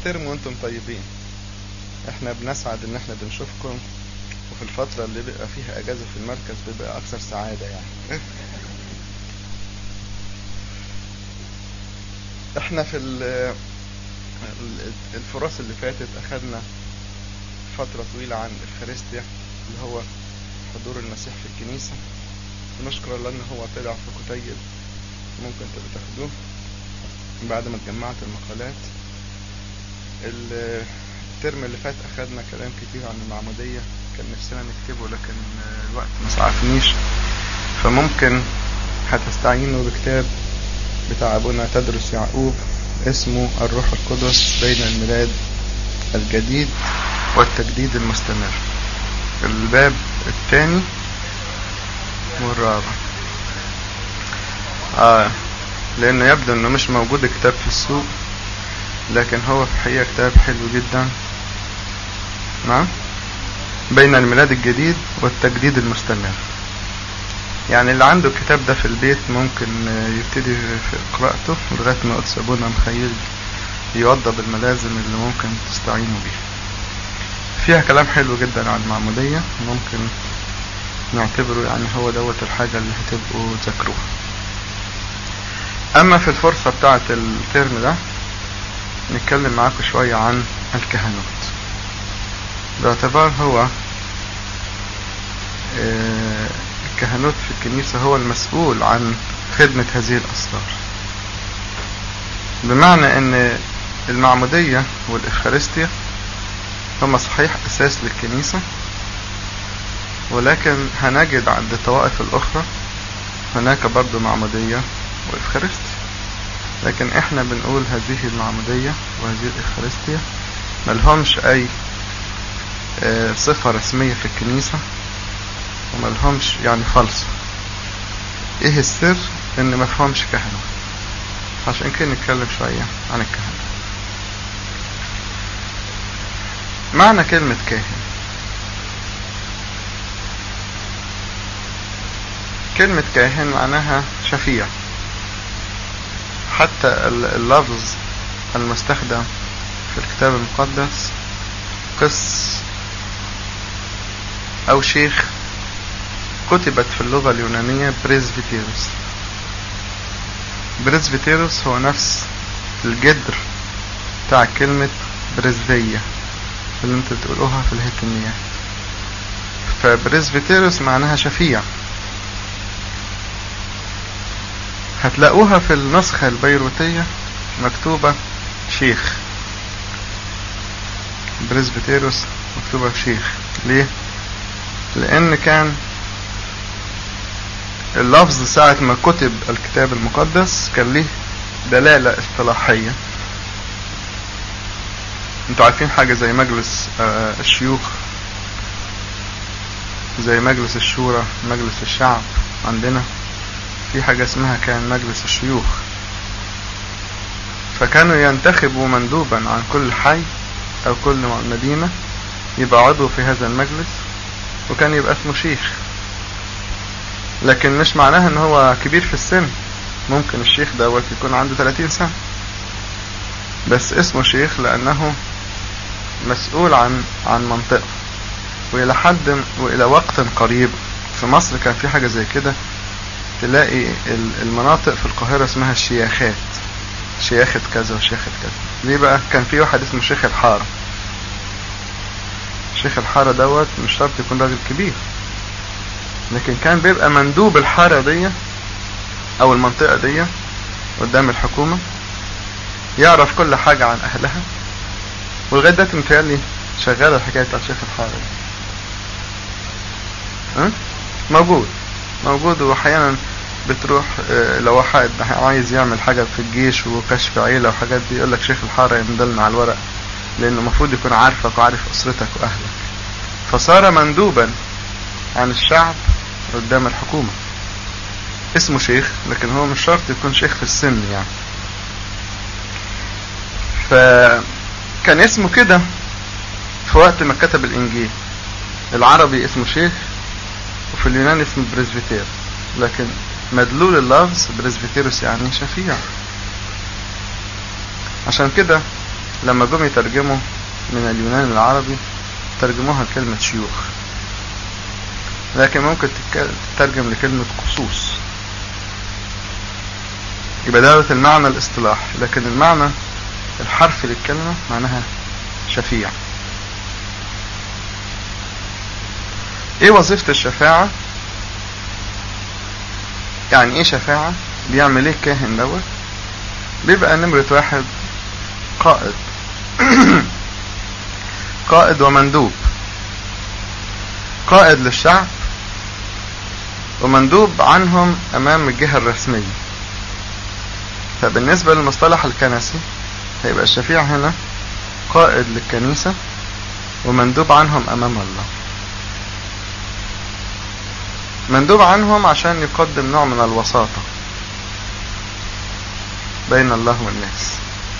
الترم وانتم طيبين احنا بنسعد ان احنا بنشوفكم وفي الفترة اللي بيبقى فيها اجازة في المركز بيبقى اكثر سعادة يعني احنا في الفرص اللي فاتت اخدنا فترة طويلة عن الفارستيا اللي هو حضور المسيح في الكنيسة ونشكر الله ان هو طلع في كتيب ممكن تبقى تاخدوه بعد ما اتجمعت المقالات الترم اللي فات اخدنا كلام كتير عن المعمودية كان نفسنا نكتبه لكن الوقت ما سعفنيش فممكن هتستعينوا بكتاب بتاع ابونا تدرس يعقوب اسمه الروح القدس بين الميلاد الجديد والتجديد المستمر الباب الثاني والرابع آه لانه يبدو انه مش موجود كتاب في السوق لكن هو في الحقيقة كتاب حلو جدا نعم بين الميلاد الجديد والتجديد المستمر يعني اللي عنده الكتاب ده في البيت ممكن يبتدي في قراءته لغاية ما قدس أبونا مخيل يوضب الملازم اللي ممكن تستعينوا بيها فيها كلام حلو جدا عن المعمودية ممكن نعتبره يعني هو دوت الحاجة اللي هتبقوا ذاكروها أما في الفرصة بتاعة الترم ده نتكلم معاكم شوية عن الكهنوت باعتبار هو الكهنوت في الكنيسة هو المسؤول عن خدمة هذه الأسرار بمعنى أن المعمودية والإفخارستيا هما صحيح أساس للكنيسة ولكن هنجد عند الطوائف الأخرى هناك برضو معمودية وإفخارستيا لكن احنا بنقول هذه المعمودية وهذه الإفخارستيا ملهمش أي صفة رسمية في الكنيسة وملهمش يعني فلسفة ايه السر ان مفهومش كهنة عشان كده نتكلم شوية عن الكهنة معنى كلمة كاهن كلمة كاهن معناها شفيع حتى اللفظ المستخدم في الكتاب المقدس قس او شيخ كتبت في اللغة اليونانية بريزفيتيروس بريزفيتيروس هو نفس الجدر بتاع كلمة بريزفية اللي انتوا بتقولوها في الهيتمية فبريزفيتيروس معناها شفيع هتلاقوها في النسخة البيروتية مكتوبة شيخ بريزفيتيروس مكتوبة شيخ ليه لان كان اللفظ ساعة ما كتب الكتاب المقدس كان ليه دلالة اصطلاحية انتوا عارفين حاجة زي مجلس الشيوخ زي مجلس الشورى مجلس الشعب عندنا في حاجة اسمها كان مجلس الشيوخ فكانوا ينتخبوا مندوبا عن كل حي او كل مدينة يبقى عضو في هذا المجلس وكان يبقى اسمه شيخ لكن مش معناها ان هو كبير في السن ممكن الشيخ دوت يكون عنده 30 سنة بس اسمه شيخ لانه مسؤول عن عن منطقة والى حد والى وقت قريب في مصر كان في حاجة زي كده تلاقي المناطق في القاهرة اسمها الشياخات شياخة كذا وشياخة كذا ليه بقى كان في واحد اسمه شيخ الحارة شيخ الحارة دوت مش شرط يكون راجل كبير لكن كان بيبقى مندوب الحارة دي او المنطقة دي قدام الحكومة يعرف كل حاجة عن اهلها ولغاية دلوقتي متهيألي شغالة الحكاية بتاعت شيخ الحارة دي موجود موجود واحيانا بتروح لو واحد عايز يعمل حاجة في الجيش وكشف عيلة وحاجات دي يقول لك شيخ الحارة يمدلنا على الورق لانه المفروض يكون عارفك وعارف اسرتك واهلك فصار مندوبا عن الشعب قدام الحكومة اسمه شيخ لكن هو مش شرط يكون شيخ في السن يعني فكان اسمه كده في وقت ما كتب الانجيل العربي اسمه شيخ وفي اليونان اسمه بريزفيتير لكن مدلول اللفظ بريزفيتيروس يعني شفيع عشان كده لما جم يترجموا من اليونان العربي ترجموها لكلمة شيوخ لكن ممكن تترجم لكلمة قصوص يبقى دوت المعنى الاصطلاحي لكن المعنى الحرفي للكلمة معناها شفيع ايه وظيفة الشفاعة يعني ايه شفاعة بيعمل ايه الكاهن دوت بيبقى نمرة واحد قائد قائد ومندوب قائد للشعب ومندوب عنهم امام الجهة الرسمية فبالنسبة للمصطلح الكنسي هيبقى الشفيع هنا قائد للكنيسة ومندوب عنهم امام الله مندوب عنهم عشان يقدم نوع من الوساطة بين الله والناس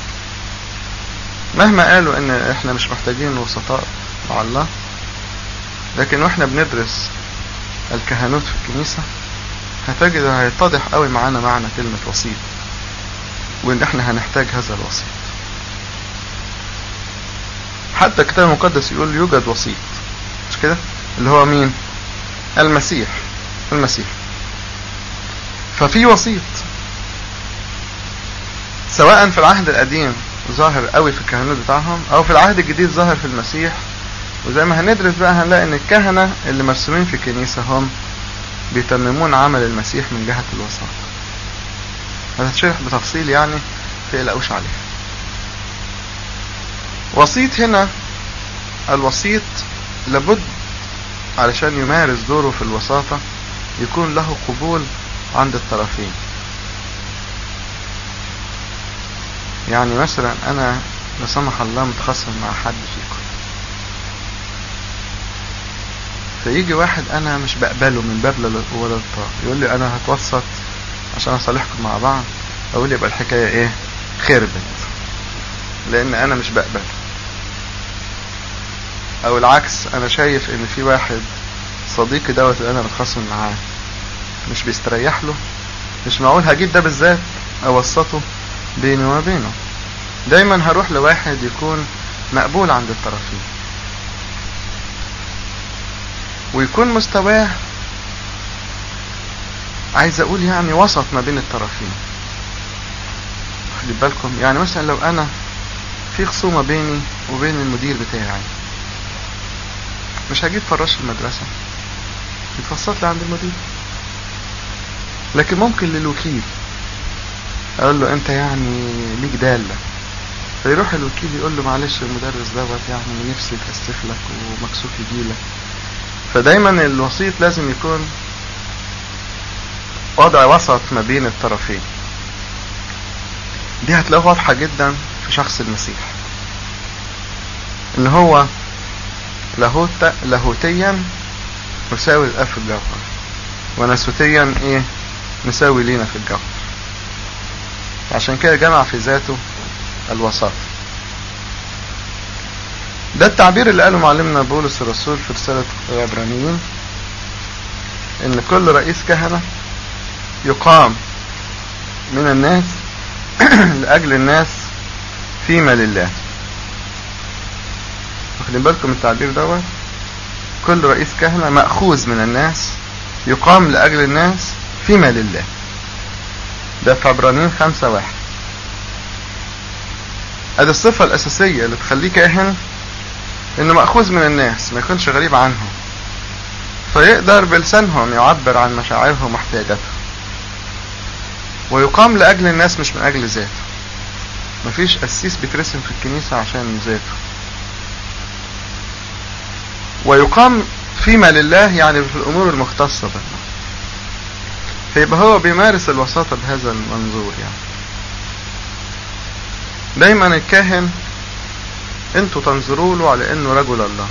مهما قالوا ان احنا مش محتاجين وسطاء مع الله لكن واحنا بندرس الكهنوت في الكنيسة هتجد هيتضح قوي معانا معنى كلمة وسيط وان احنا هنحتاج هذا الوسيط حتى الكتاب المقدس يقول يوجد وسيط مش كده اللي هو مين المسيح المسيح ففي وسيط سواء في العهد القديم ظاهر قوي في الكهنوت بتاعهم او في العهد الجديد ظاهر في المسيح وزي ما هندرس بقى هنلاقي ان الكهنة اللي مرسومين في الكنيسة هم بيتممون عمل المسيح من جهة الوساطة هتتشرح بتفصيل يعني تقلقوش عليها وسيط هنا الوسيط لابد علشان يمارس دوره في الوساطة يكون له قبول عند الطرفين يعني مثلا انا لا سمح الله متخاصم مع حد فيكم فيجي واحد انا مش بقبله من باب ولا الطاق يقول لي انا هتوسط عشان اصالحكم مع بعض اقول يبقى الحكاية ايه خربت لان انا مش بقبل او العكس انا شايف ان في واحد صديقي دوت اللي انا متخاصم معاه مش بيستريح له مش معقول هجيب ده بالذات اوسطه بيني وبينه دايما هروح لواحد يكون مقبول عند الطرفين ويكون مستواه عايز اقول يعني وسط ما بين الطرفين خلي بالكم يعني مثلا لو انا في خصومة بيني وبين المدير بتاعي مش هجيب فراش المدرسة يتفصل لي عند المدير لكن ممكن للوكيل اقول له انت يعني ليك دالة فيروح الوكيل يقول له معلش المدرس دوت يعني نفسي يتأسف لك ومكسوف يجيلك فدايما الوسيط لازم يكون وضع وسط ما بين الطرفين دي هتلاقوها واضحة جدا في شخص المسيح ان هو لاهوت لاهوتيا مساوي الاب في الجوهر وناسوتيا ايه مساوي لينا في الجوهر عشان كده جمع في ذاته الوسط ده التعبير اللي قاله معلمنا بولس الرسول في رسالة العبرانيين ان كل رئيس كهنة يقام من الناس لأجل الناس فيما لله واخدين بالكم التعبير دوت كل رئيس كهنة مأخوذ من الناس يقام لأجل الناس فيما لله ده في عبرانيين خمسة واحد ادي الصفة الأساسية اللي تخليه كاهن انه مأخوذ من الناس ما يكونش غريب عنهم فيقدر بلسانهم يعبر عن مشاعرهم واحتياجاتهم ويقام لأجل الناس مش من أجل ذاته مفيش قسيس بيترسم في الكنيسة عشان ذاته ويقام فيما لله يعني في الأمور المختصة بقى فيبقى هو بيمارس الوساطة بهذا المنظور يعني دايما الكاهن انتوا تنظروا له على انه رجل الله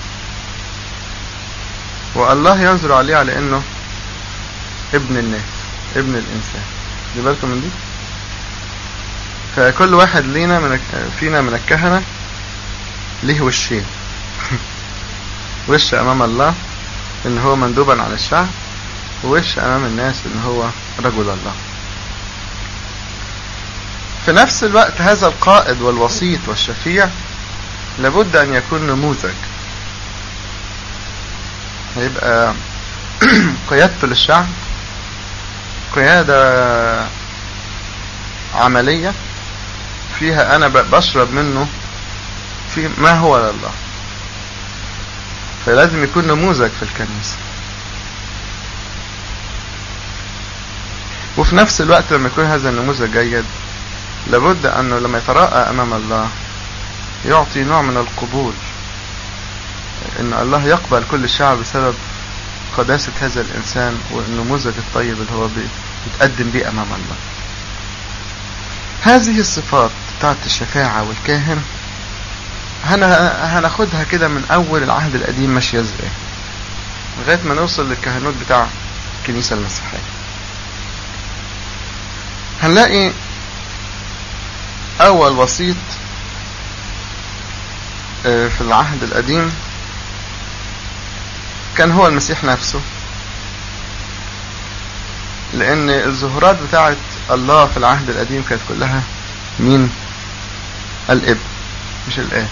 والله ينظر عليه على انه ابن الناس ابن الانسان دي بالكم من دي فكل واحد لينا من فينا من الكهنة ليه وشين وش امام الله ان هو مندوبا على الشعب ووش امام الناس ان هو رجل الله في نفس الوقت هذا القائد والوسيط والشفيع لابد ان يكون نموذج هيبقى قيادته للشعب قيادة عملية فيها انا بشرب منه في ما هو لله فلازم يكون نموذج في الكنيسة وفي نفس الوقت لما يكون هذا النموذج جيد لابد انه لما يتراءى امام الله يعطي نوع من القبول ان الله يقبل كل الشعب بسبب قداسة هذا الانسان والنموذج الطيب اللي هو بيتقدم بيه امام الله هذه الصفات بتاعت الشفاعة والكاهن هناخدها كده من اول العهد القديم ماشية ازاي لغاية ما نوصل للكهنوت بتاع الكنيسة المسيحية هنلاقي اول وسيط في العهد القديم كان هو المسيح نفسه لان الظهورات بتاعت الله في العهد القديم كانت كلها مين الاب مش الاب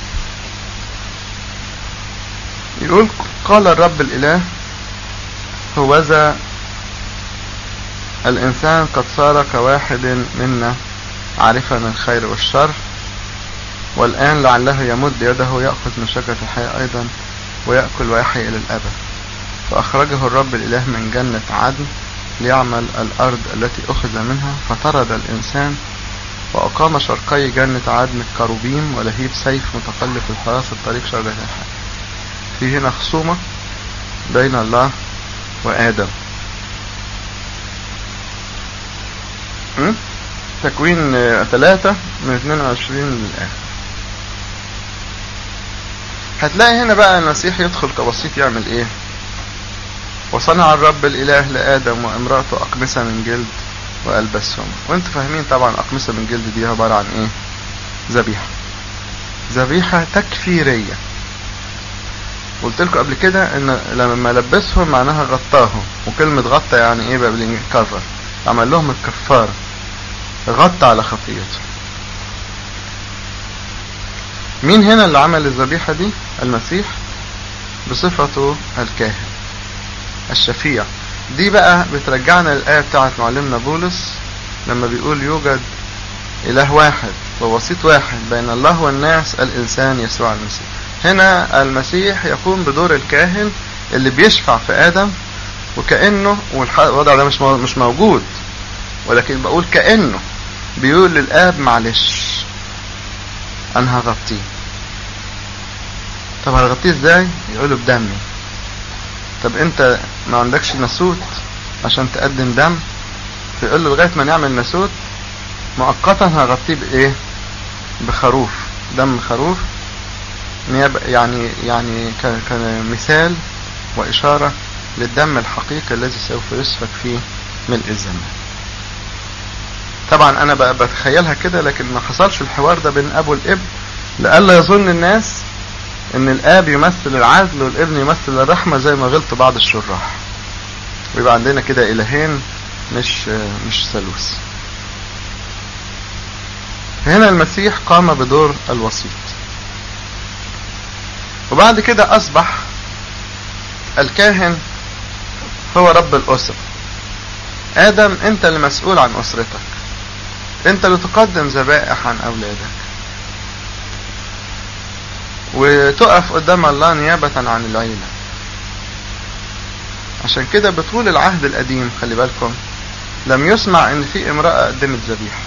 يقول قال الرب الاله هوذا الانسان قد صار كواحد منا عارفا الخير والشر والآن لعله يمد يده يأخذ من شجرة الحياة أيضا ويأكل ويحيي إلى الأبد فأخرجه الرب الإله من جنة عدن ليعمل الأرض التي أخذ منها فطرد الإنسان وأقام شرقي جنة عدن الكروبيم ولهيب سيف متقلب الحراس الطريق شجرة الحياة في هنا خصومة بين الله وآدم تكوين ثلاثة من 22 للآخر هتلاقي هنا بقى المسيح يدخل كوسيط يعمل ايه وصنع الرب الاله لادم وامرأته اقمصة من جلد والبسهم وانتوا فاهمين طبعا اقمصة من جلد دي عبارة عن ايه ذبيحة ذبيحة تكفيرية قلت لكم قبل كده ان لما لبسهم معناها غطاهم وكلمة غطى يعني ايه بقى كفر عمل لهم الكفارة غطى على خطيته مين هنا اللي عمل الذبيحة دي المسيح بصفته الكاهن الشفيع دي بقى بترجعنا للآية بتاعت معلمنا بولس لما بيقول يوجد إله واحد ووسيط واحد بين الله والناس الإنسان يسوع المسيح هنا المسيح يقوم بدور الكاهن اللي بيشفع في آدم وكأنه والوضع ده مش مش موجود ولكن بقول كأنه بيقول للآب معلش أنا هغطيه طب هتغطيه ازاي يقوله بدمي طب انت ما عندكش ناسوت عشان تقدم دم فيقول له لغايه ما نعمل ناسوت مؤقتا هغطيه بايه بخروف دم خروف يعني يعني كمثال واشاره للدم الحقيقي الذي سوف يسفك فيه ملء الزمان طبعا انا بقى بتخيلها كده لكن ما حصلش الحوار ده بين ابو والابن لألا يظن الناس ان الاب يمثل العدل والابن يمثل الرحمة زي ما غلط بعض الشراح ويبقى عندنا كده الهين مش مش ثالوث هنا المسيح قام بدور الوسيط وبعد كده اصبح الكاهن هو رب الاسره ادم انت اللي مسؤول عن اسرتك انت اللي تقدم ذبائح عن اولادك وتقف قدام الله نيابة عن العيلة عشان كده بطول العهد القديم خلي بالكم لم يسمع ان في امرأة قدمت ذبيحة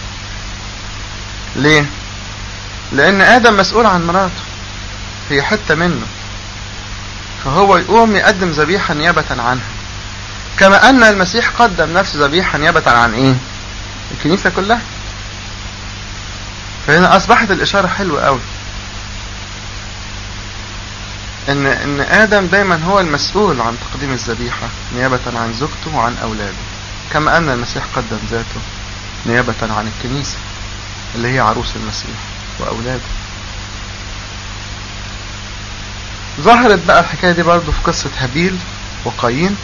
ليه لان ادم مسؤول عن مراته هي حتة منه فهو يقوم يقدم ذبيحة نيابة عنها كما ان المسيح قدم نفس ذبيحة نيابة عن ايه الكنيسة كلها فهنا اصبحت الاشارة حلوة قوي ان ان ادم دايما هو المسؤول عن تقديم الذبيحة نيابة عن زوجته وعن اولاده كما ان المسيح قدم ذاته نيابة عن الكنيسة اللي هي عروس المسيح واولاده ظهرت بقى الحكاية دي برضو في قصة هابيل وقايين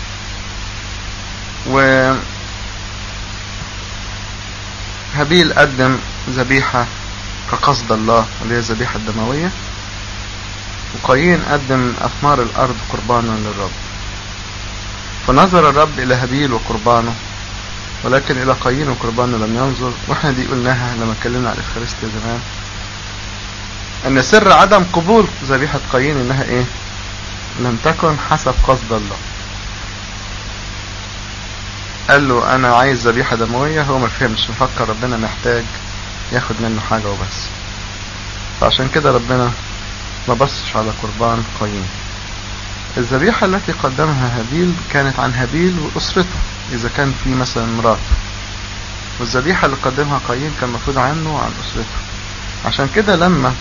و هابيل قدم ذبيحة كقصد الله اللي هي الذبيحة الدموية وقايين قدم أثمار الأرض قربانا للرب فنظر الرب إلى هابيل وقربانه ولكن إلى قايين وقربانه لم ينظر واحنا دي قلناها لما اتكلمنا على الإفخارستيا زمان أن سر عدم قبول ذبيحة قايين إنها إيه؟ لم تكن حسب قصد الله قال له أنا عايز ذبيحة دموية هو ما فهمش مفكر ربنا محتاج ياخد منه حاجة وبس فعشان كده ربنا ما بصش على قربان قايين الذبيحة التي قدمها هابيل كانت عن هابيل وأسرته إذا كان في مثلا مراته والذبيحة اللي قدمها قايين كان المفروض عنه وعن أسرته عشان كده لما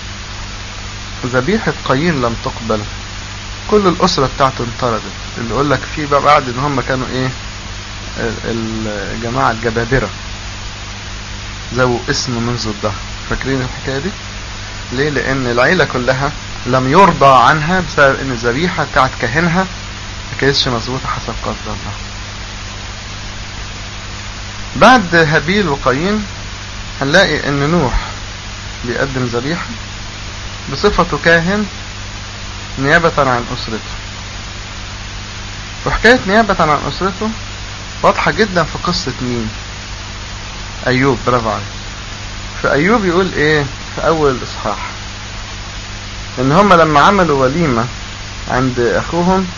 ذبيحة قايين لم تقبل كل الأسرة بتاعته انطردت اللي يقول لك فيه بقى بعد إن هم كانوا إيه الجماعة الجبابرة ذو اسم منذ الدهر فاكرين الحكاية دي ليه لان العيلة كلها لم يرضى عنها بسبب ان الذبيحة بتاعت كاهنها ما كانتش مظبوطة حسب قصد الله بعد هابيل وقايين هنلاقي ان نوح بيقدم ذبيحة بصفته كاهن نيابة عن اسرته وحكاية نيابة عن اسرته واضحة جدا في قصة مين ايوب برافو عليك فايوب يقول ايه في اول الاصحاح ان هم لما عملوا وليمة عند اخوهم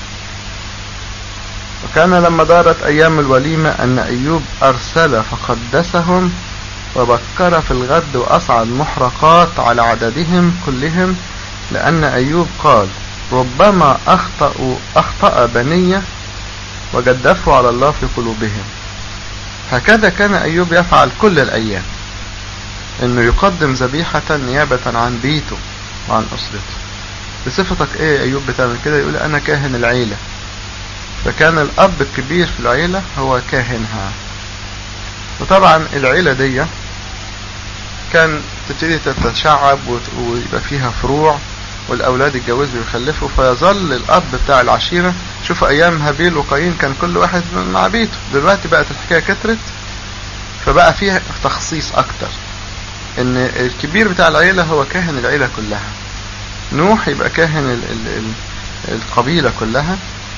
وكان لما دارت ايام الوليمة ان ايوب ارسل فقدسهم وبكر في الغد واصعد محرقات على عددهم كلهم لان ايوب قال ربما اخطأوا اخطأ بنية وجدفوا على الله في قلوبهم هكذا كان أيوب يفعل كل الأيام انه يقدم ذبيحة نيابة عن بيته وعن أسرته بصفتك ايه أيوب بتعمل كده يقول أنا كاهن العيلة فكان الأب الكبير في العيلة هو كاهنها وطبعا العيلة دي كان تبتدي تتشعب ويبقى فيها فروع والأولاد يتجوزوا ويخلفوا فيظل الأب بتاع العشيرة شوفوا أيام هابيل وقايين كان كل واحد مع بيته دلوقتي بقت الحكاية كترت فبقى فيها تخصيص أكتر إن الكبير بتاع العيلة هو كاهن العيلة كلها نوح يبقى كاهن ال ال ال القبيلة كلها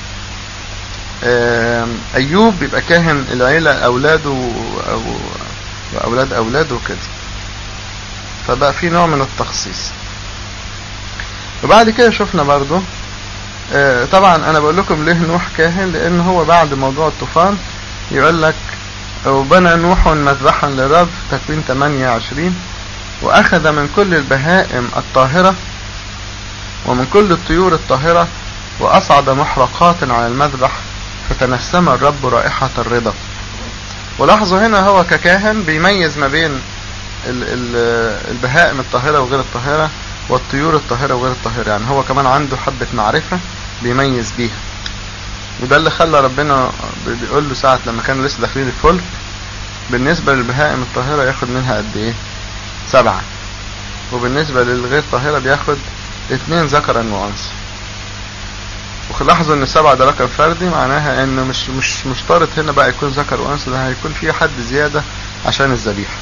أيوب يبقى كاهن العيلة أولاده وأولاد أولاده كده فبقى في نوع من التخصيص وبعد كده شفنا برضو آه طبعا انا بقول لكم ليه نوح كاهن لان هو بعد موضوع الطوفان يقول لك وبنى نوح مذبحا للرب تكوين 28 واخذ من كل البهائم الطاهرة ومن كل الطيور الطاهرة واصعد محرقات على المذبح فتنسم الرب رائحة الرضا ولاحظوا هنا هو ككاهن بيميز ما بين ال ال البهائم الطاهرة وغير الطاهرة والطيور الطاهرة وغير الطاهرة يعني هو كمان عنده حبة معرفة بيميز بيها وده اللي خلى ربنا بيقول له ساعة لما كانوا لسه داخلين الفلك بالنسبة للبهائم الطاهرة ياخد منها قد ايه سبعة وبالنسبة للغير طاهرة بياخد اتنين ذكرا وانثى ولاحظوا ان السبعة ده رقم فردي معناها انه مش مش مشترط هنا بقى يكون ذكر وانثى ده هيكون في حد زيادة عشان الذبيحة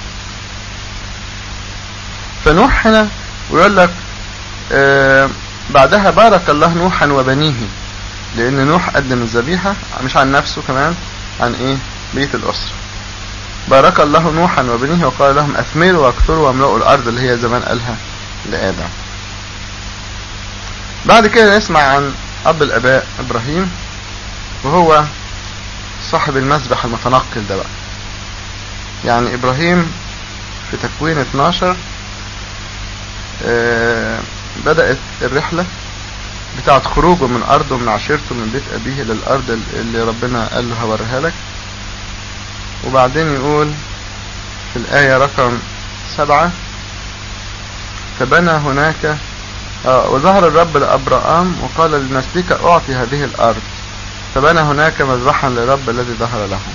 فنوح هنا ويقول لك آه بعدها بارك الله نوحا وبنيه لان نوح قدم الذبيحة مش عن نفسه كمان عن ايه بيت الاسرة بارك الله نوحا وبنيه وقال لهم اثمروا واكثروا واملؤوا الارض اللي هي زمان قالها لادم بعد كده نسمع عن اب الاباء ابراهيم وهو صاحب المسبح المتنقل ده بقى يعني ابراهيم في تكوين 12 آه بدأت الرحلة بتاعت خروجه من أرضه من عشيرته من بيت أبيه للأرض اللي ربنا قال له هوريها لك وبعدين يقول في الآية رقم سبعة فبنى هناك آه وظهر الرب لأبرام وقال لنسلك أعطي هذه الأرض فبنى هناك مذبحا للرب الذي ظهر له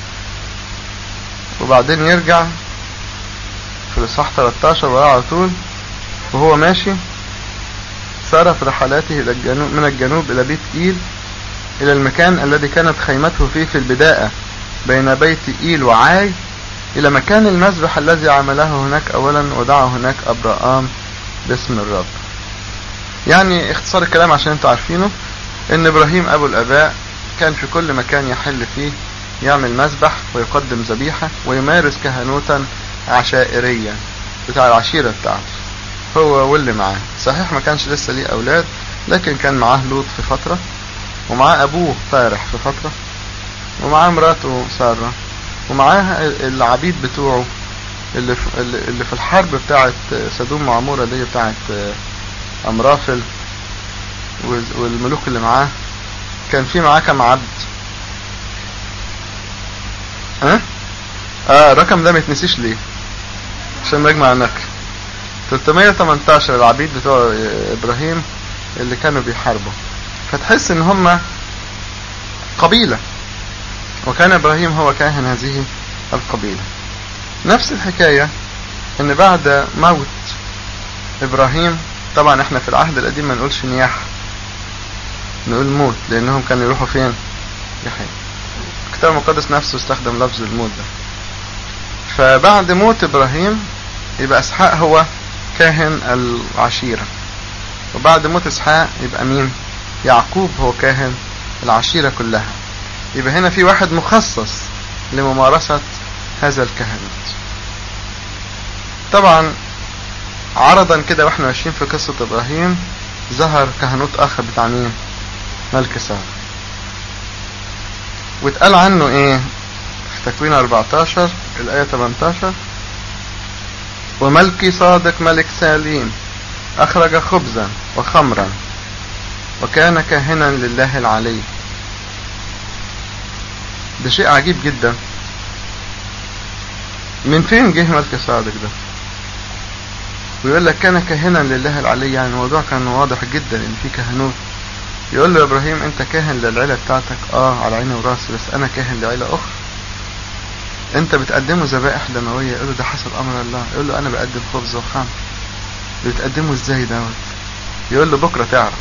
وبعدين يرجع في الإصحاح 13 وراه على طول وهو ماشي سار في رحلاته إلى الجنوب من الجنوب إلى بيت إيل إلى المكان الذي كانت خيمته فيه في البداية بين بيت إيل وعاي إلى مكان المذبح الذي عمله هناك أولا ودعا هناك أبراام باسم الرب يعني اختصار الكلام عشان انتوا عارفينه ان ابراهيم ابو الاباء كان في كل مكان يحل فيه يعمل مذبح ويقدم ذبيحة ويمارس كهنوتا عشائريا بتاع العشيرة بتاعته هو واللي معاه صحيح ما كانش لسه ليه اولاد لكن كان معاه لوط في فترة ومعاه ابوه فارح في فترة ومعاه مراته سارة ومعاه العبيد بتوعه اللي في, اللي في الحرب بتاعت سدوم وعمورة دي بتاعت امرافل والملوك اللي معاه كان في معاه كم عبد ها اه الرقم ده ما يتنسيش ليه عشان نجمع نك 318 العبيد بتوع ابراهيم اللي كانوا بيحاربوا فتحس ان هم قبيلة وكان ابراهيم هو كاهن هذه القبيلة نفس الحكاية ان بعد موت ابراهيم طبعا احنا في العهد القديم ما نقولش نياحة نقول موت لانهم كانوا يروحوا فين يحيى الكتاب المقدس نفسه استخدم لفظ الموت ده فبعد موت ابراهيم يبقى اسحاق هو كاهن العشيرة وبعد موت اسحاق يبقى مين يعقوب هو كاهن العشيرة كلها يبقى هنا في واحد مخصص لممارسة هذا الكهنوت طبعا عرضا كده واحنا ماشيين في قصة ابراهيم ظهر كهنوت اخر بتاع مين ملك سار واتقال عنه ايه في تكوين 14 الاية 18 وملكي صادق ملك ساليم اخرج خبزا وخمرا وكان كاهنا لله العلي ده شيء عجيب جدا من فين جه ملك صادق ده ويقول لك كان كاهنا لله العلي يعني الموضوع كان واضح جدا ان في كهنوت يقول له يا ابراهيم انت كاهن للعيله بتاعتك اه على عيني وراسي بس انا كاهن لعيله اخرى انت بتقدمه ذبائح دمويه يقول له ده حسب امر الله يقول له انا بقدم خبز وخمر بتقدمه ازاي دوت يقول له بكره تعرف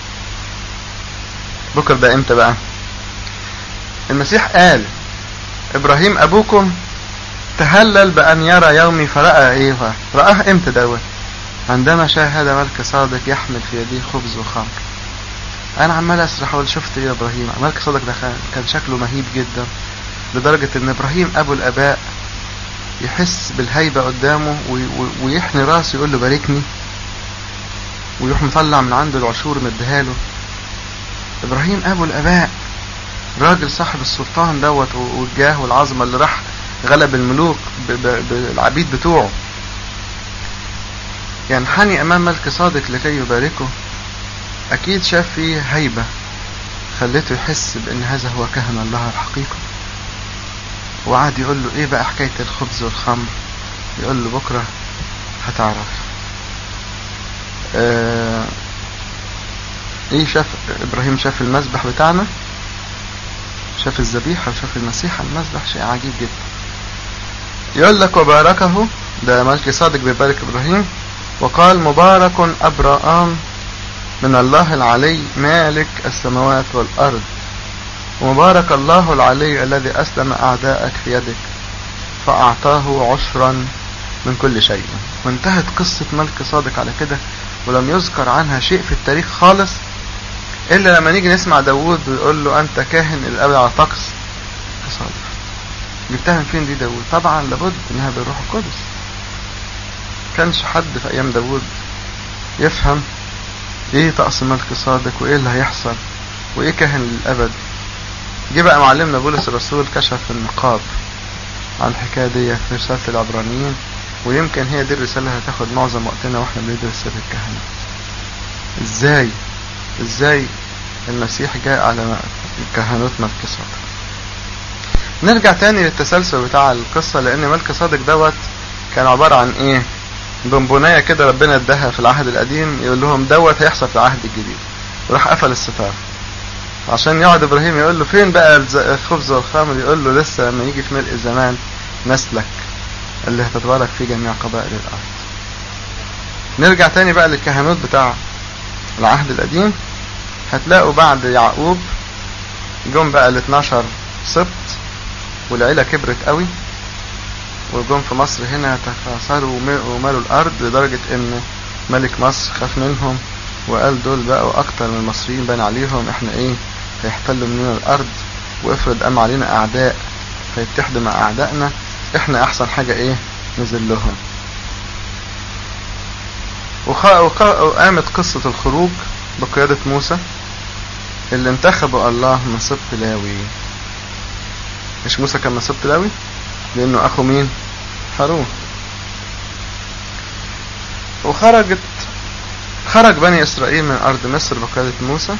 بكره ده امتى بقى المسيح قال ابراهيم ابوكم تهلل بان يرى يومي فراى ايه رآه امتى دوت عندما شاهد ملك صادق يحمل في يديه خبز وخمر انا عمال اسرح اقول شفت ايه يا ابراهيم ملك صادق ده كان شكله مهيب جدا لدرجة ان ابراهيم ابو الاباء يحس بالهيبة قدامه ويحني راسه يقول له باركني ويروح مطلع من عنده العشور مديها له ابراهيم ابو الاباء راجل صاحب السلطان دوت والجاه والعظمة اللي راح غلب الملوك بالعبيد بتوعه ينحني امام ملك صادق لكي يباركه اكيد شاف فيه هيبة خلته يحس بان هذا هو كهن الله الحقيقي وقعد يقول له ايه بقى حكاية الخبز والخمر يقول له بكرة هتعرف اه ايه شاف ابراهيم شاف المذبح بتاعنا شاف الذبيحة وشاف المسيح المذبح شيء عجيب جدا يقول لك وباركه ده ملك صادق بيبارك ابراهيم وقال مبارك ابراهام من الله العلي مالك السماوات والارض ومبارك الله العلي الذي أسلم أعداءك في يدك فأعطاه عشرا من كل شيء وانتهت قصة ملك صادق على كده ولم يذكر عنها شيء في التاريخ خالص إلا لما نيجي نسمع داوود ويقول له أنت كاهن الأبد على طقس صادق جبتها من فين دي داوود طبعا لابد إنها بالروح القدس كانش حد في أيام داوود يفهم إيه طقس ملك صادق وإيه اللي هيحصل وإيه كاهن للأبد جه بقى معلمنا بولس الرسول كشف النقاب عن الحكاية دي في رسالة العبرانيين ويمكن هي دي الرسالة اللي هتاخد معظم وقتنا واحنا بندرس سر الكهنة ازاي ازاي المسيح جاء على كهنوت ملك صادق نرجع تاني للتسلسل بتاع القصة لان ملك صادق دوت كان عبارة عن ايه بونبونايه كده ربنا اداها في العهد القديم يقول لهم دوت هيحصل في العهد الجديد وراح قفل الستار عشان يقعد ابراهيم يقول له فين بقى الخبز والخمر يقول له لسه لما يجي في ملء الزمان نسلك اللي هتتبارك فيه جميع قبائل الارض نرجع تاني بقى للكهنوت بتاع العهد القديم هتلاقوا بعد يعقوب جم بقى ال 12 سبط والعيلة كبرت قوي وجم في مصر هنا تكاثروا ومالوا الارض لدرجة ان ملك مصر خاف منهم وقال دول بقوا اكتر من المصريين بان عليهم احنا ايه هيحتلوا مننا الارض وافرض قام علينا اعداء فيتحدوا مع اعدائنا احنا احسن حاجة ايه نذلهم وخ... وخ... وقامت قصة الخروج بقيادة موسى اللي انتخبوا الله من سبط لاوي مش موسى كان من سبط لاوي لانه اخو مين هارون وخرجت خرج بني اسرائيل من ارض مصر بقيادة موسى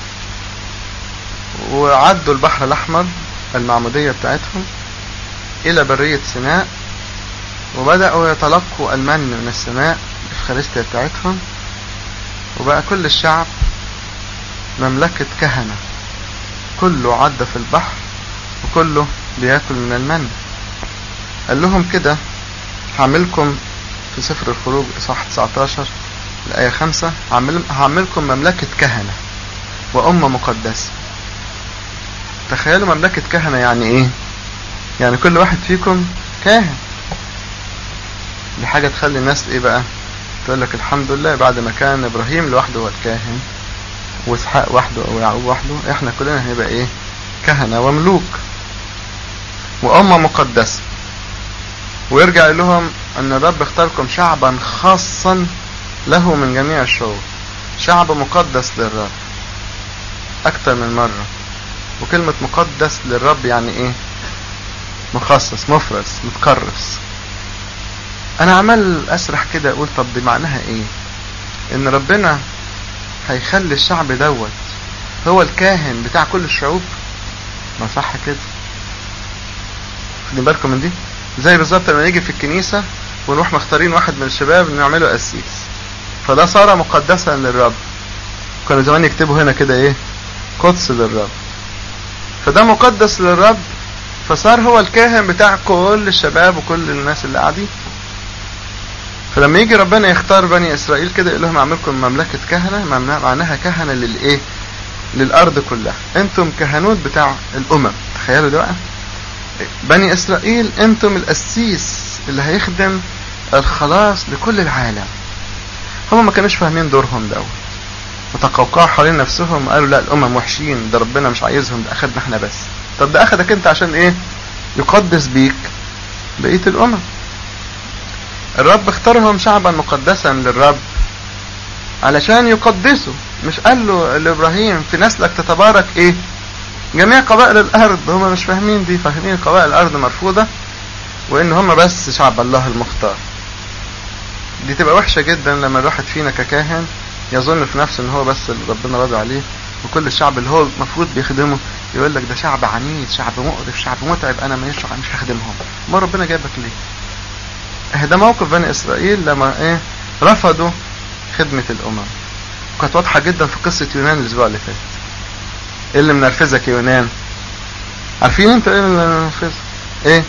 وعدوا البحر الاحمر المعمودية بتاعتهم الى برية سيناء وبدأوا يتلقوا المن من السماء الافخارستيا بتاعتهم وبقى كل الشعب مملكة كهنة كله عدى في البحر وكله بياكل من المن قال لهم كده هعملكم في سفر الخروج اصحاح 19 الآية 5 هعملكم مملكة كهنة وأمة مقدسة تخيلوا مملكة كهنة يعني ايه يعني كل واحد فيكم كاهن دي حاجة تخلي الناس ايه بقى تقول لك الحمد لله بعد ما كان ابراهيم لوحده هو الكاهن واسحاق وحده او يعقوب وحده احنا كلنا هنبقى ايه كهنة وملوك وأمة مقدسة ويرجع لهم أن الرب اختاركم شعبا خاصا له من جميع الشعوب شعب مقدس للرب أكتر من مرة وكلمة مقدس للرب يعني إيه مخصص مفرز متكرس أنا عمال أسرح كده أقول طب دي معناها إيه إن ربنا هيخلي الشعب دوت هو الكاهن بتاع كل الشعوب ما صح كده خدين بالكم من دي زي بالظبط لما نيجي في الكنيسة ونروح مختارين واحد من الشباب نعمله قسيس فده صار مقدسا للرب كانوا زمان يكتبوا هنا كده ايه قدس للرب فده مقدس للرب فصار هو الكاهن بتاع كل الشباب وكل الناس اللي قاعدين فلما يجي ربنا يختار بني اسرائيل كده يقول لهم اعملكم مملكة كهنة معناها كهنة للايه للارض كلها انتم كهنوت بتاع الامم تخيلوا ده بقى بني اسرائيل انتم القسيس اللي هيخدم الخلاص لكل العالم هم ما كانوش فاهمين دورهم دوت وتقوقعوا حوالين نفسهم قالوا لا الامم وحشين ده ربنا مش عايزهم ده اخدنا احنا بس طب ده اخدك انت عشان ايه يقدس بيك بقية الامم الرب اختارهم شعبا مقدسا للرب علشان يقدسوا مش قال له لابراهيم في نسلك تتبارك ايه جميع قبائل الارض هم مش فاهمين دي فاهمين قبائل الارض مرفوضة وان هم بس شعب الله المختار دي تبقى وحشة جدا لما الواحد فينا ككاهن يظن في نفسه ان هو بس اللي ربنا راضي عليه وكل الشعب اللي هو المفروض بيخدمه يقول لك ده شعب عنيد شعب مقرف شعب متعب انا مش مش هخدمهم ما ربنا جابك ليه ده موقف بني اسرائيل لما ايه رفضوا خدمة الامم وكانت واضحة جدا في قصة يونان الاسبوع اللي فات ايه اللي منرفزك يا يونان عارفين انت ايه اللي منرفزك ايه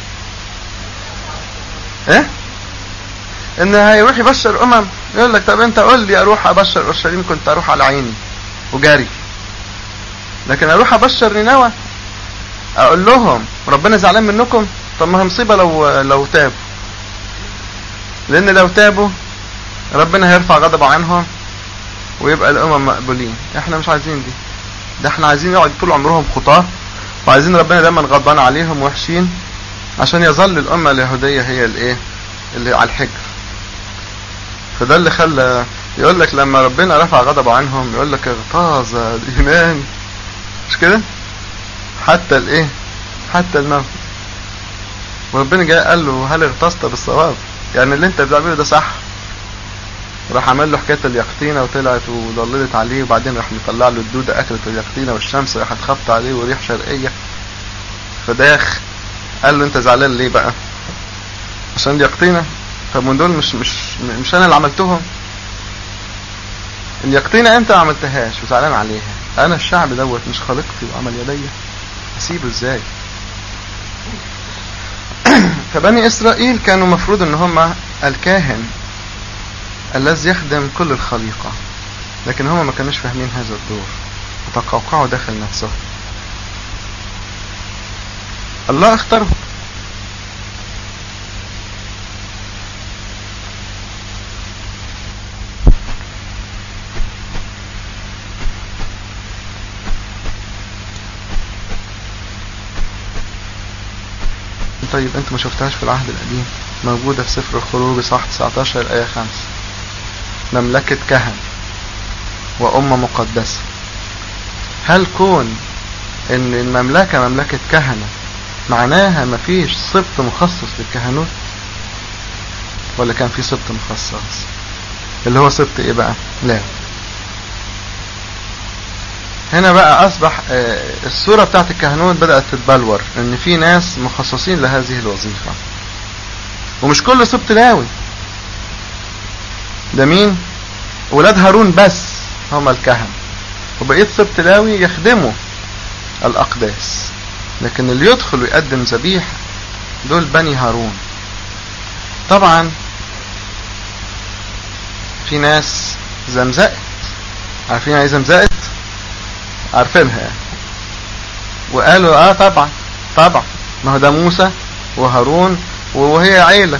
ايه ان هيروح يبشر امم يقول لك طب انت قول لي اروح ابشر اورشليم كنت اروح على عيني وجاري لكن اروح ابشر نينوى اقول لهم ربنا زعلان منكم طب ما هي مصيبه لو لو تابوا لان لو تابوا ربنا هيرفع غضبه عنهم ويبقى الامم مقبولين احنا مش عايزين دي ده احنا عايزين يقعد طول عمرهم خطاه وعايزين ربنا دايما غضبان عليهم وحشين عشان يظل الامه اليهوديه هي الايه اللي على الحجر فده اللي خلى يقول لك لما ربنا رفع غضبه عنهم يقول لك اغتاظ الايمان مش كده حتى الايه حتى الموت وربنا جاي قال له هل اغتصت بالصواب يعني اللي انت بتعمله ده صح راح عمل له حكايه اليقطينه وطلعت وضللت عليه وبعدين راح مطلع له الدوده اكلت اليقطينه والشمس راحت خبط عليه وريح شرقيه فداخ قال له انت زعلان ليه بقى عشان اليقطينه طب من دول مش مش مش انا اللي عملتهم اليقطينه انت ما عملتهاش وزعلان عليها انا الشعب دوت مش خالقتي وعمل يدي اسيبه ازاي فبني اسرائيل كانوا مفروض ان هم الكاهن الذي يخدم كل الخليقة لكن هم ما كانوش فاهمين هذا الدور وتقوقعوا داخل نفسهم الله اختارهم طيب انت ما شفتهاش في العهد القديم موجودة في سفر الخروج صح 19 الآية 5 مملكة كهن وأمة مقدسة هل كون ان المملكة مملكة كهنة معناها مفيش سبط مخصص للكهنوت ولا كان في سبط مخصص اللي هو سبط ايه بقى لا هنا بقى اصبح الصورة بتاعت الكهنوت بدأت تتبلور ان في ناس مخصصين لهذه الوظيفة ومش كل سبط لاوي ده مين ولاد هارون بس هم الكهنة وبقيت سبط لاوي يخدموا الأقداس لكن اللي يدخل ويقدم ذبيحة دول بني هارون طبعا في ناس زمزقت عارفين ايه زمزقت عارفينها يعني وقالوا اه طبعا طبعا ما هو ده موسى وهارون وهي عيلة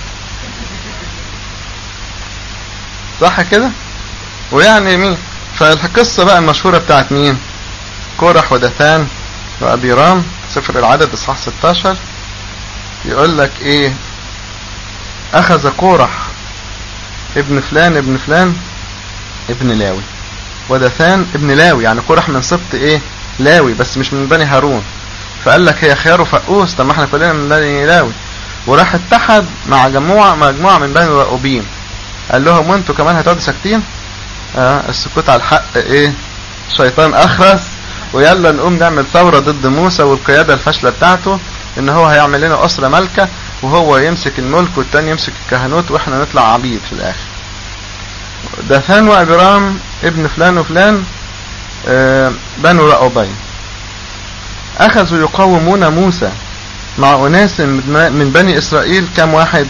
صح كده ويعني مين فالقصة بقى المشهورة بتاعت مين كورح ودثان وأبيرام سفر العدد اصحاح 16 يقول لك ايه اخذ كورح ابن فلان ابن فلان ابن لاوي ودثان ابن لاوي يعني كورح من سبط ايه لاوي بس مش من بني هارون فقال لك هي خيار وفقوس طب ما احنا كلنا من بني لاوي وراح اتحد مع جموعة مجموعة من بني رأوبين قال لهم وانتوا كمان هتقعدوا ساكتين اه السكوت على الحق ايه شيطان اخرس ويلا نقوم نعمل ثورة ضد موسى والقيادة الفاشلة بتاعته ان هو هيعمل لنا اسرة ملكة وهو يمسك الملك والتاني يمسك الكهنوت واحنا نطلع عبيد في الاخر دثان وابرام ابن فلان وفلان آه بنو رأوبين اخذوا يقاومون موسى مع اناس من بني اسرائيل كم واحد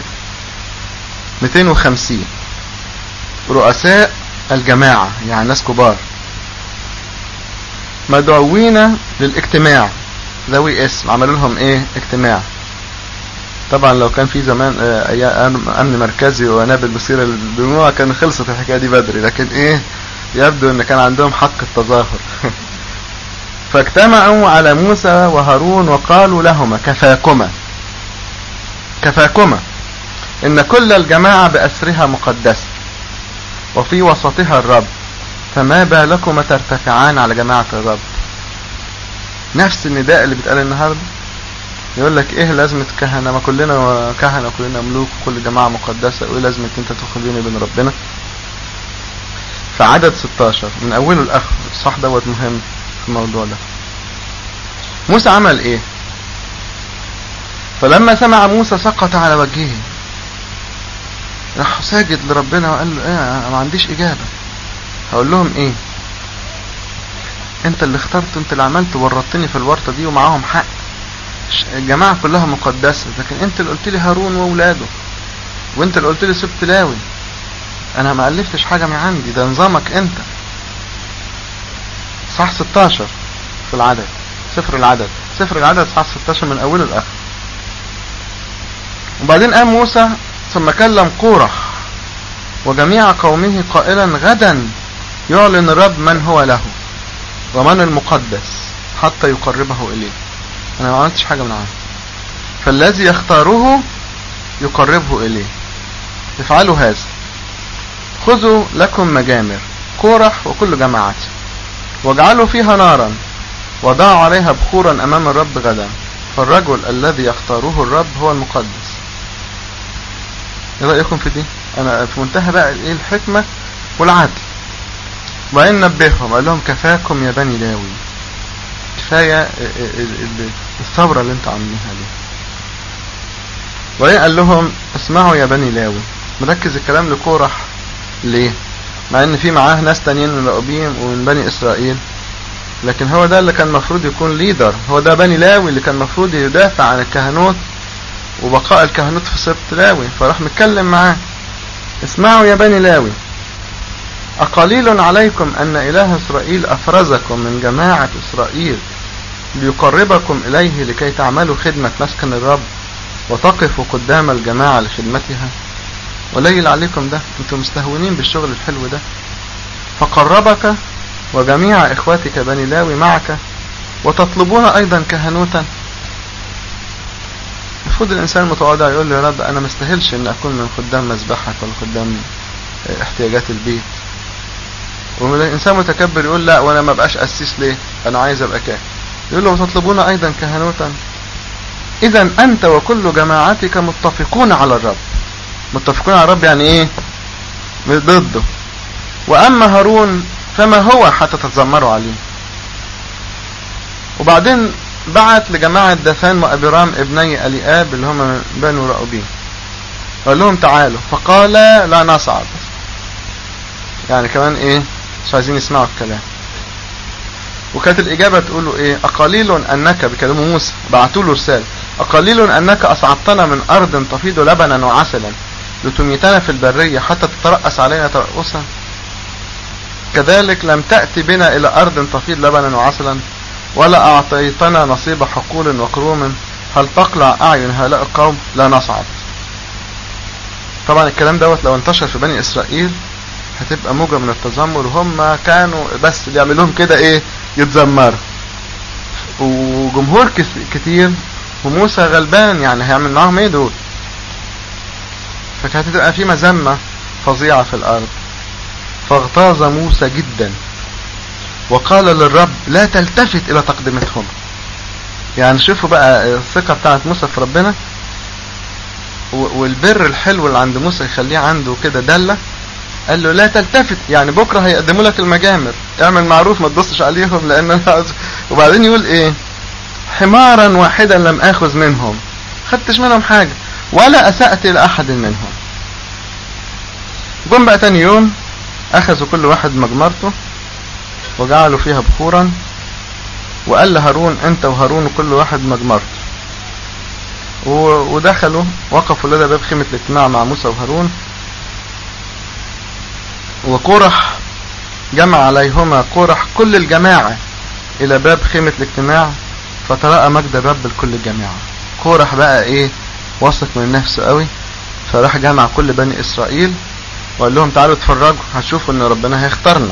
250 رؤساء الجماعة يعني ناس كبار مدعوين للاجتماع ذوي اسم عملوا لهم ايه اجتماع طبعا لو كان في زمان ايام امن مركزي ونابل بصير الدموع كان خلصت الحكايه دي بدري لكن ايه يبدو ان كان عندهم حق التظاهر فاجتمعوا على موسى وهارون وقالوا لهما كفاكما كفاكما ان كل الجماعة بأسرها مقدسة وفي وسطها الرب فما بالكما ترتفعان على جماعة الرب نفس النداء اللي بيتقال النهاردة يقول لك ايه لازمة كهنة ما كلنا كهنة وكلنا ملوك وكل جماعة مقدسة وايه لازمة انت تدخل بيني وبين ربنا فعدد 16 من اوله لاخره الصح دوت مهم في الموضوع ده موسى عمل ايه فلما سمع موسى سقط على وجهه راح ساجد لربنا وقال له ايه انا ما عنديش اجابة هقول لهم ايه انت اللي اخترت انت اللي عملت ورطتني في الورطة دي ومعاهم حق الجماعة كلها مقدسة لكن انت اللي قلت لي هارون واولاده وانت اللي قلت لي سبت لاوي انا ما الفتش حاجة من عندي ده نظامك انت صح 16 في العدد سفر العدد سفر العدد صح 16 من اوله لاخره وبعدين قام موسى ثم كلم قورح وجميع قومه قائلا غدا يعلن الرب من هو له ومن المقدس حتى يقربه اليه انا ما عملتش حاجة من عنه فالذي يختاره يقربه اليه افعلوا هذا خذوا لكم مجامر كورح وكل جماعته واجعلوا فيها نارا وضعوا عليها بخورا امام الرب غدا فالرجل الذي يختاره الرب هو المقدس ايه رأيكم في دي انا في منتهى بقى ايه الحكمة والعدل وبعدين نبههم قال لهم كفاكم يا بني لاوي كفاية الثورة اللي انتوا عاملينها دي وبعدين قال لهم اسمعوا يا بني لاوي مركز الكلام لكورح ليه مع ان في معاه ناس تانيين من الرؤوبين ومن بني اسرائيل لكن هو ده اللي كان المفروض يكون ليدر هو ده بني لاوي اللي كان المفروض يدافع عن الكهنوت وبقاء الكهنوت في سبط لاوي فراح متكلم معاه اسمعوا يا بني لاوي أقليل عليكم أن إله إسرائيل أفرزكم من جماعة إسرائيل ليقربكم إليه لكي تعملوا خدمة مسكن الرب وتقفوا قدام الجماعة لخدمتها قليل عليكم ده انتم مستهونين بالشغل الحلو ده فقربك وجميع إخواتك بني لاوي معك وتطلبون أيضا كهنوتا المفروض الانسان المتواضع يقول له يا رب انا ما استاهلش ان اكون من خدام مذبحك ولا خدام احتياجات البيت والانسان متكبر يقول لا وانا ما بقاش قسيس ليه انا عايز ابقى كاهن يقول له وتطلبون ايضا كهنوتا اذا انت وكل جماعتك متفقون على الرب متفقون على الرب يعني ايه ضده واما هارون فما هو حتى تتذمروا عليه وبعدين بعت لجماعة دثان وأبيرام ابني أليآب اللي هم بنو رأوبين قال لهم تعالوا فقال لا نصعد يعني كمان ايه مش عايزين يسمعوا الكلام وكانت الإجابة تقول له ايه أقليل أنك بكلمه موسى بعتوا له رسالة أقليل أنك أصعدتنا من أرض تفيض لبنا وعسلا لتميتنا في البرية حتى تترأس علينا ترأسا كذلك لم تأتي بنا إلى أرض تفيض لبنا وعسلا ولا أعطيتنا نصيب حقول وكروم هل تقلع أعين هؤلاء القوم لا نصعد طبعا الكلام دوت لو انتشر في بني إسرائيل هتبقى موجة من التذمر وهم كانوا بس اللي يعملوهم كده ايه يتذمروا وجمهور كتير وموسى غلبان يعني هيعمل معاهم ايه دول فكانت هتبقى في مذمة فظيعة في الارض فاغتاظ موسى جدا وقال للرب لا تلتفت الى تقدمتهم يعني شوفوا بقى الثقة بتاعت موسى في ربنا والبر الحلو اللي عند موسى يخليه عنده كده دلة قال له لا تلتفت يعني بكرة هيقدموا لك المجامر اعمل معروف ما تبصش عليهم لان انا وبعدين يقول ايه حمارا واحدا لم اخذ منهم خدتش منهم حاجة ولا اسأت الى احد منهم جم بقى تاني يوم اخذوا كل واحد مجمرته وجعلوا فيها بخورا وقال لهارون انت وهارون وكل واحد مجمرته ودخلوا وقفوا لدى باب خيمة الاجتماع مع موسى وهارون وقرح جمع عليهما قرح كل الجماعة الى باب خيمة الاجتماع فترأى مجد الرب لكل الجماعة قرح بقى ايه واثق من نفسه قوي فراح جمع كل بني اسرائيل وقال لهم تعالوا اتفرجوا هتشوفوا ان ربنا هيختارنا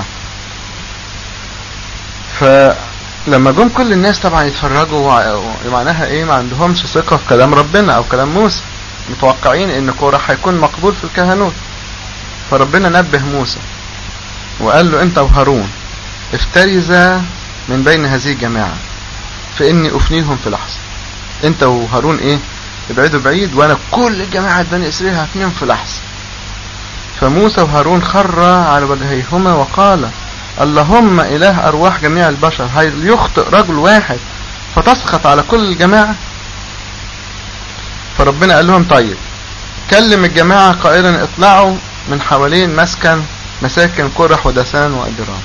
فلما جم كل الناس طبعا يتفرجوا معناها ايه ما عندهمش ثقة في كلام ربنا او كلام موسى متوقعين ان قرح هيكون مقبول في الكهنوت فربنا نبه موسى وقال له انت وهارون افترزا من بين هذه الجماعة فاني افنيهم في لحظة انت وهارون ايه ابعدوا بعيد وانا كل جماعة بني اسرائيل هفنيهم في لحظة فموسى وهارون خر على وجهيهما وقال اللهم اله ارواح جميع البشر هل يخطئ رجل واحد فتسخط على كل الجماعة فربنا قال لهم طيب كلم الجماعة قائلا اطلعوا من حوالين مسكن مساكن قرح ودسان وأجرام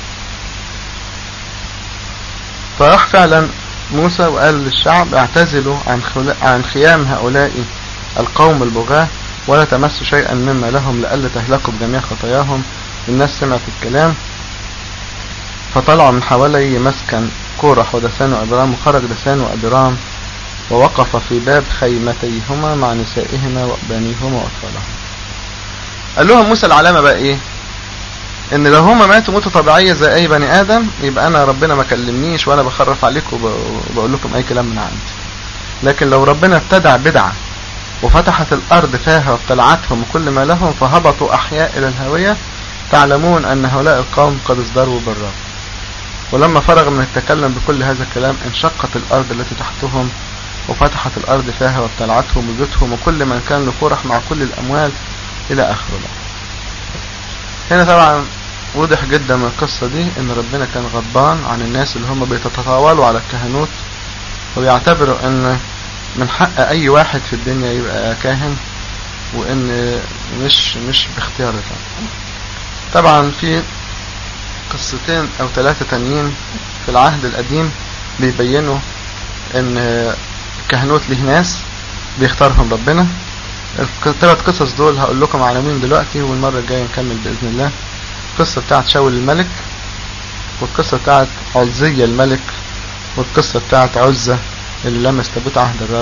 فراح فعلا موسى وقال للشعب اعتزلوا عن, عن خيام هؤلاء القوم البغاة ولا تمسوا شيئا مما لهم لألا تهلكوا بجميع خطاياهم الناس سمعت الكلام فطلعوا من حوالي مسكن كورح ودسان وأبرام وخرج دسان وأبرام ووقف في باب خيمتيهما مع نسائهما وأبانيهما وأطفالهما قال لهم موسى العلامة بقى ايه ان لو هما ماتوا موتة طبيعية زي اي بني ادم يبقى انا ربنا ما كلمنيش وانا بخرف عليكم وبقول لكم اي كلام من عندي لكن لو ربنا ابتدع بدعة وفتحت الارض فيها وابتلعتهم وكل ما لهم فهبطوا احياء الى الهوية تعلمون ان هؤلاء القوم قد ازدروا بالرب ولما فرغ من التكلم بكل هذا الكلام انشقت الارض التي تحتهم وفتحت الارض فيها وابتلعتهم وجودهم وكل من كان له فرح مع كل الاموال الى اخره بقى. هنا طبعا وضح جدا من القصة دي ان ربنا كان غضبان عن الناس اللي هم بيتطاولوا على الكهنوت وبيعتبروا ان من حق اي واحد في الدنيا يبقى كاهن وان مش مش باختيار الله طبعا في قصتين او ثلاثة تانيين في العهد القديم بيبينوا ان الكهنوت له ناس بيختارهم ربنا الثلاث قصص دول هقول لكم عناوين دلوقتي والمرة الجاية نكمل بإذن الله القصة بتاعت شاول الملك والقصة بتاعت عزية الملك والقصة بتاعت عزة اللي لمس تابوت عهد الرب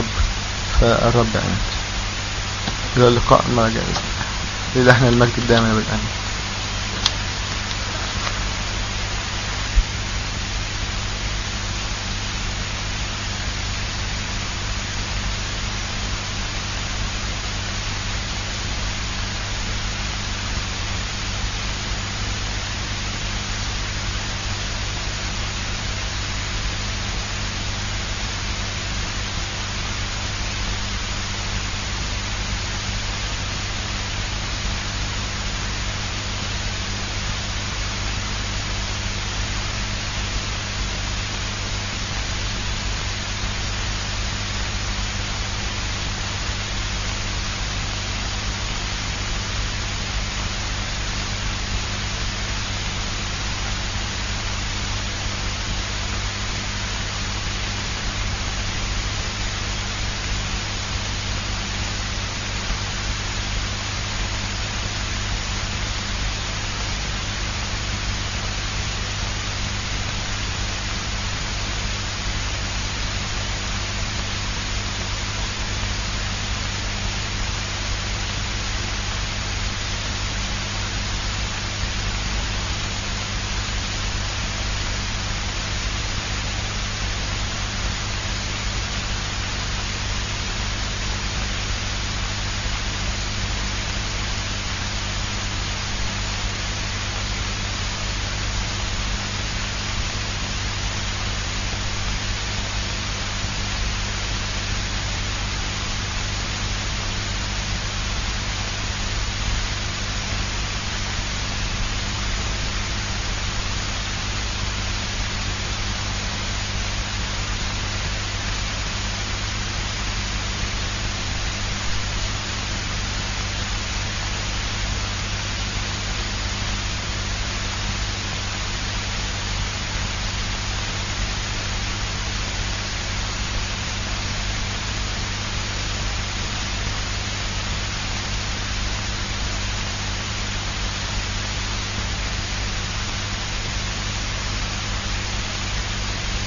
فالرب قامت إلى اللقاء المرة الجاية لله المجد الدائم بالآمين